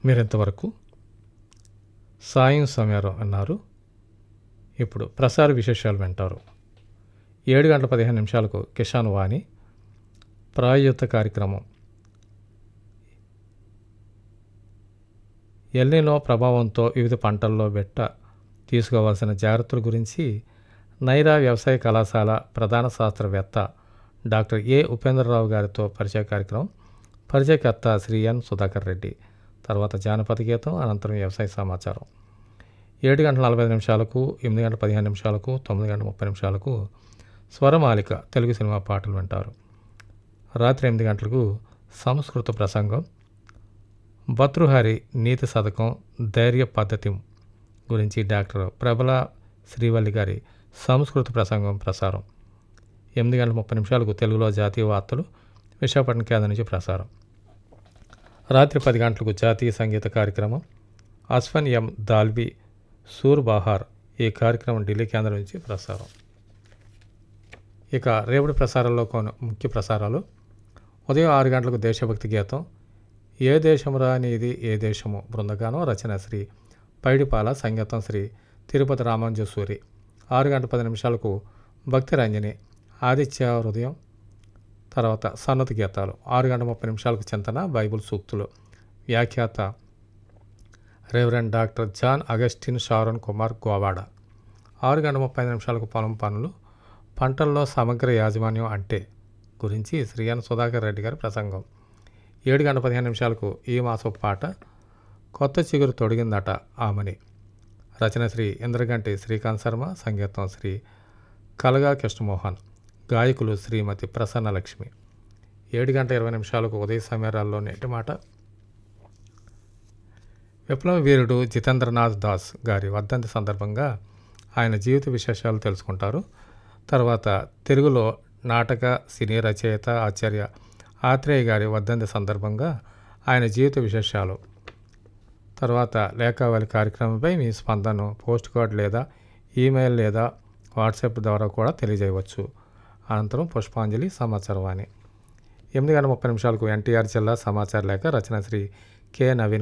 మీరింతవరకు సాయం సమయారం అన్నారు ఇప్పుడు ప్రసార విశేషాలు వింటారు ఏడు గంటల పదిహేను నిమిషాలకు కిషాన్ వాణి ప్రాయోజిత కార్యక్రమం ఎల్నినో ప్రభావంతో వివిధ పంటల్లో బెట్ట తీసుకోవాల్సిన జాగ్రత్తల గురించి నైరా వ్యవసాయ కళాశాల ప్రధాన శాస్త్రవేత్త డాక్టర్ ఏ ఉపేంద్రరావు గారితో పరిచయ కార్యక్రమం పరిచయకర్త శ్రీ ఎన్ సుధాకర్ రెడ్డి తర్వాత జానపద గీతం అనంతరం వ్యవసాయ సమాచారం ఏడు గంటల నలభై ఐదు నిమిషాలకు ఎనిమిది గంటల పదిహేను నిమిషాలకు తొమ్మిది గంటల ముప్పై నిమిషాలకు స్వరమాలిక తెలుగు సినిమా పాటలు వింటారు రాత్రి ఎనిమిది గంటలకు సంస్కృత ప్రసంగం భతృహరి నీతి శతకం ధైర్య పద్ధతి గురించి డాక్టర్ ప్రబల శ్రీవల్లి గారి సంస్కృత ప్రసంగం ప్రసారం ఎనిమిది గంటల ముప్పై నిమిషాలకు తెలుగులో జాతీయ వార్తలు విశాఖపట్నం కేంద్రం నుంచి ప్రసారం రాత్రి పది గంటలకు జాతీయ సంగీత కార్యక్రమం అస్ఫన్ ఎం దాల్వి సూర్ బహార్ ఈ కార్యక్రమం ఢిల్లీ కేంద్రం నుంచి ప్రసారం ఇక రేపటి ప్రసారాల్లో కొన్ని ముఖ్య ప్రసారాలు ఉదయం ఆరు గంటలకు దేశభక్తి గీతం ఏ దేశమురా నీది ఏ దేశము బృందగానం రచన శ్రీ పైడిపాల సంగీతం శ్రీ తిరుపతి రామాంజసూరి ఆరు గంటల పది నిమిషాలకు భక్తి రంజని ఆదిత్య హృదయం తర్వాత సన్నతి గీతాలు ఆరు గంటల ముప్పై నిమిషాలకు చింతన బైబుల్ సూక్తులు వ్యాఖ్యాత రెవరెండ్ డాక్టర్ జాన్ అగస్టిన్ షారోన్ కుమార్ గోవాడ ఆరు గంటల ముప్పై నిమిషాలకు పొలం పనులు పంటల్లో సమగ్ర యాజమాన్యం అంటే గురించి శ్రీ ఎన్ సుధాకర్ రెడ్డి గారి ప్రసంగం ఏడు గంటల పదిహేను నిమిషాలకు ఈ మాసపు పాట కొత్త చిగురు తొడిగిందట ఆమని రచన శ్రీ ఇంద్రగంటి శ్రీకాంత్ శర్మ సంగీతం శ్రీ కలగా కృష్ణమోహన్ గాయకులు శ్రీమతి ప్రసన్న లక్ష్మి ఏడు గంట ఇరవై నిమిషాలకు ఉదయ సమయాల్లో నేటి మాట విప్లవ వీరుడు జితేంద్రనాథ్ దాస్ గారి వర్ధంతి సందర్భంగా ఆయన జీవిత విశేషాలు తెలుసుకుంటారు తర్వాత తెలుగులో నాటక సినీ రచయిత ఆచార్య ఆత్రేయ గారి వర్ధంతి సందర్భంగా ఆయన జీవిత విశేషాలు తర్వాత లేఖావళి కార్యక్రమంపై మీ స్పందనను పోస్ట్ కార్డ్ లేదా ఈమెయిల్ లేదా వాట్సాప్ ద్వారా కూడా తెలియజేయవచ్చు అనంతరం పుష్పాంజలి సమాచారం అని ఎనిమిది గంటల ముప్పై నిమిషాలకు ఎన్టీఆర్ జిల్లా సమాచార లేఖ రచన శ్రీ కె నవీన్